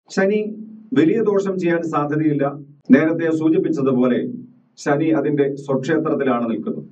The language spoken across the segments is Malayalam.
ശനി വലിയ ദോഷം ചെയ്യാൻ സാധ്യതയില്ല നേരത്തെ സൂചിപ്പിച്ചതുപോലെ ശനി അതിന്റെ സ്വക്ഷേത്രത്തിലാണ് നിൽക്കുന്നത്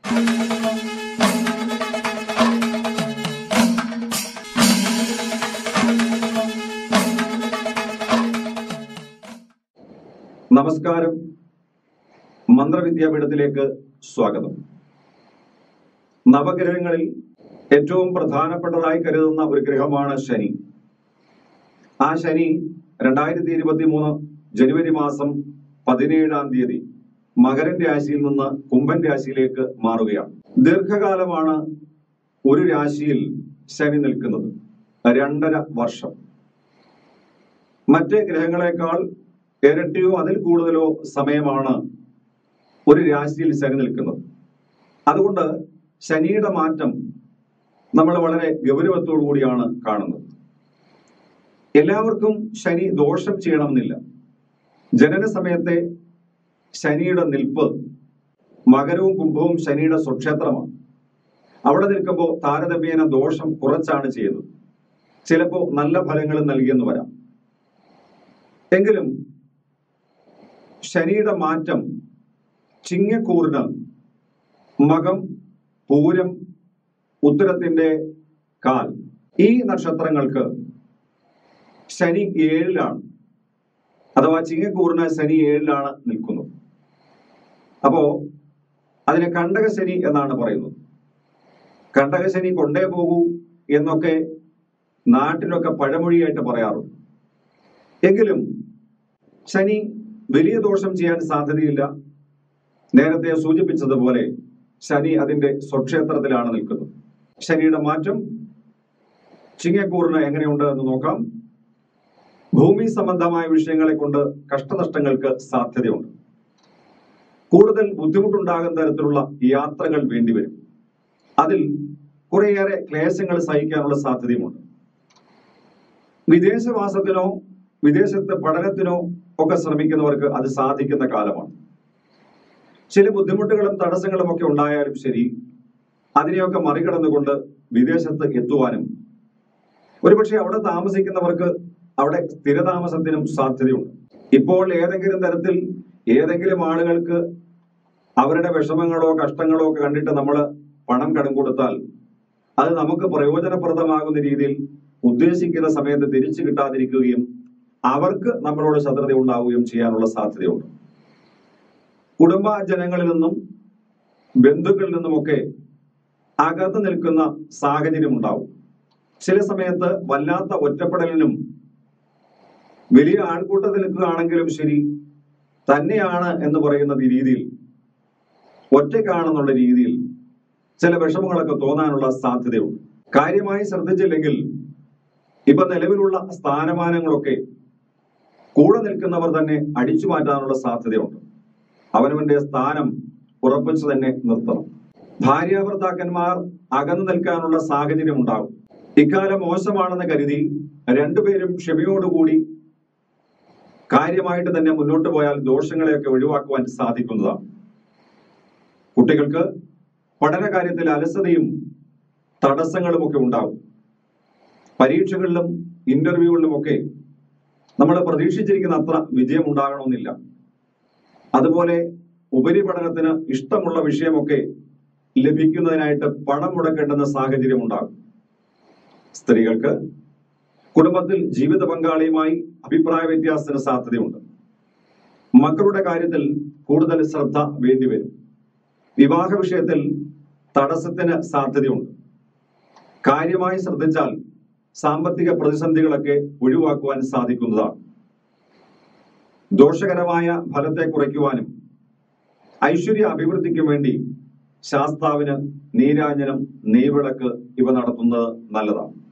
നമസ്കാരം മന്ത്രവിദ്യാപീഠത്തിലേക്ക് സ്വാഗതം നവഗ്രഹങ്ങളിൽ ഏറ്റവും പ്രധാനപ്പെട്ടതായി കരുതുന്ന ഒരു ഗ്രഹമാണ് ശനി ആ ശനി രണ്ടായിരത്തി ഇരുപത്തി മൂന്ന് ജനുവരി മാസം പതിനേഴാം തീയതി മകരൻ രാശിയിൽ നിന്ന് കുംഭൻ രാശിയിലേക്ക് മാറുകയാണ് ദീർഘകാലമാണ് ഒരു രാശിയിൽ ശനി നിൽക്കുന്നത് രണ്ടര വർഷം മറ്റ് ഗ്രഹങ്ങളെക്കാൾ ഇരട്ടിയോ അതിൽ കൂടുതലോ സമയമാണ് ഒരു രാശിയിൽ ശനി നിൽക്കുന്നത് അതുകൊണ്ട് ശനിയുടെ മാറ്റം നമ്മൾ വളരെ ഗൗരവത്തോടു കൂടിയാണ് കാണുന്നത് എല്ലാവർക്കും ശനി ദോഷം ചെയ്യണമെന്നില്ല ജനന സമയത്തെ ശനിയുടെ നിൽപ്പ് മകരവും കുംഭവും ശനിയുടെ സ്വക്ഷേത്രമാണ് അവിടെ നിൽക്കുമ്പോൾ താരതമ്യേന ദോഷം കുറച്ചാണ് ചെയ്യുന്നത് ചിലപ്പോൾ നല്ല ഫലങ്ങളും നൽകിയെന്ന് വരാം എങ്കിലും ശനിയുടെ മാറ്റം ചിങ്ങക്കൂറിന് മകം പൂരം ഉത്തരത്തിന്റെ കാൽ ഈ നക്ഷത്രങ്ങൾക്ക് ശനി ഏഴിലാണ് അഥവാ ചിങ്ങക്കൂറിന് ശനി ഏഴിലാണ് നിൽക്കുന്നത് അപ്പോ അതിനെ കണ്ടകശനി എന്നാണ് പറയുന്നത് കണ്ടകശനി കൊണ്ടേ പോകൂ എന്നൊക്കെ നാട്ടിലൊക്കെ പഴമൊഴിയായിട്ട് പറയാറുണ്ട് എങ്കിലും ശനി വലിയ ദോഷം ചെയ്യാൻ സാധ്യതയില്ല നേരത്തെ സൂചിപ്പിച്ചതുപോലെ ശനി അതിന്റെ സ്വക്ഷേത്രത്തിലാണ് നിൽക്കുന്നത് ശനിയുടെ മാറ്റം ചിങ്ങക്കൂറിന് എങ്ങനെയുണ്ട് എന്ന് നോക്കാം ഭൂമി സംബന്ധമായ വിഷയങ്ങളെ കൊണ്ട് കഷ്ടനഷ്ടങ്ങൾക്ക് സാധ്യതയുണ്ട് കൂടുതൽ ബുദ്ധിമുട്ടുണ്ടാകുന്ന തരത്തിലുള്ള യാത്രകൾ വേണ്ടിവരും അതിൽ കുറേയേറെ ക്ലേശങ്ങൾ സഹിക്കാനുള്ള സാധ്യതയുമുണ്ട് വിദേശവാസത്തിനോ വിദേശത്ത് പഠനത്തിനോ ഒക്കെ ശ്രമിക്കുന്നവർക്ക് അത് സാധിക്കുന്ന കാലമാണ് ചില ബുദ്ധിമുട്ടുകളും തടസ്സങ്ങളും ഒക്കെ ഉണ്ടായാലും ശരി അതിനെയൊക്കെ മറികടന്നുകൊണ്ട് വിദേശത്ത് എത്തുവാനും ഒരുപക്ഷെ അവിടെ താമസിക്കുന്നവർക്ക് അവിടെ സ്ഥിരതാമസത്തിനും സാധ്യതയുണ്ട് ഇപ്പോൾ ഏതെങ്കിലും തരത്തിൽ ഏതെങ്കിലും ആളുകൾക്ക് അവരുടെ വിഷമങ്ങളോ കഷ്ടങ്ങളോ ഒക്കെ കണ്ടിട്ട് നമ്മൾ പണം കടം കൊടുത്താൽ അത് നമുക്ക് പ്രയോജനപ്രദമാകുന്ന രീതിയിൽ ഉദ്ദേശിക്കുന്ന സമയത്ത് തിരിച്ചു കിട്ടാതിരിക്കുകയും അവർക്ക് നമ്മളോട് ശത്രുത ഉണ്ടാവുകയും ചെയ്യാനുള്ള സാധ്യതയുണ്ട് കുടുംബ ജനങ്ങളിൽ നിന്നും ബന്ധുക്കളിൽ നിന്നുമൊക്കെ അകത്ത് നിൽക്കുന്ന സാഹചര്യം ഉണ്ടാവും ചില സമയത്ത് വല്ലാത്ത ഒറ്റപ്പെടലിനും വലിയ ആൾക്കൂട്ടത്തിൽ നിൽക്കുകയാണെങ്കിലും ശരി തന്നെയാണ് എന്ന് പറയുന്ന ഈ രീതിയിൽ ഒറ്റയ്ക്കാണെന്നുള്ള രീതിയിൽ ചില വിഷമങ്ങളൊക്കെ തോന്നാനുള്ള സാധ്യതയുണ്ട് കാര്യമായി ശ്രദ്ധിച്ചില്ലെങ്കിൽ ഇപ്പൊ നിലവിലുള്ള സ്ഥാനമാനങ്ങളൊക്കെ കൂടെ നിൽക്കുന്നവർ തന്നെ അടിച്ചു മാറ്റാനുള്ള സാധ്യതയുണ്ട് അവനവന്റെ സ്ഥാനം ഉറപ്പിച്ചു തന്നെ നിർത്തണം ഭാര്യാഭർത്താക്കന്മാർ അകന്നു നിൽക്കാനുള്ള സാഹചര്യം ഉണ്ടാകും ഇക്കാലം മോശമാണെന്ന് കരുതി രണ്ടുപേരും ക്ഷമയോടുകൂടി കാര്യമായിട്ട് തന്നെ മുന്നോട്ട് പോയാൽ ദോഷങ്ങളെയൊക്കെ ഒഴിവാക്കുവാൻ സാധിക്കുന്നതാണ് കുട്ടികൾക്ക് പഠന കാര്യത്തിൽ അലസതയും തടസ്സങ്ങളും ഒക്കെ ഉണ്ടാവും പരീക്ഷകളിലും ഇന്റർവ്യൂകളിലും ഒക്കെ നമ്മൾ പ്രതീക്ഷിച്ചിരിക്കുന്ന അത്ര വിജയം ഉണ്ടാകണമെന്നില്ല അതുപോലെ ഉപരിപഠനത്തിന് ഇഷ്ടമുള്ള വിഷയമൊക്കെ ലഭിക്കുന്നതിനായിട്ട് പണം മുടക്കേണ്ടുന്ന സാഹചര്യം ഉണ്ടാകും സ്ത്രീകൾക്ക് കുടുംബത്തിൽ ജീവിത പങ്കാളിയുമായി അഭിപ്രായ വ്യത്യാസത്തിന് സാധ്യതയുണ്ട് മക്കളുടെ കാര്യത്തിൽ കൂടുതൽ ശ്രദ്ധ വേണ്ടിവരും വിവാഹ വിഷയത്തിൽ തടസ്സത്തിന് സാധ്യതയുണ്ട് കാര്യമായി ശ്രദ്ധിച്ചാൽ സാമ്പത്തിക പ്രതിസന്ധികളൊക്കെ ഒഴിവാക്കുവാൻ സാധിക്കുന്നതാണ് ദോഷകരമായ ഫലത്തെ കുറയ്ക്കുവാനും ഐശ്വര്യ അഭിവൃദ്ധിക്കും വേണ്ടി ശാസ്താവിന് നീരാഞ്ജനം നെയ്വിളക്ക് ഇവ നടത്തുന്നത് നല്ലതാണ്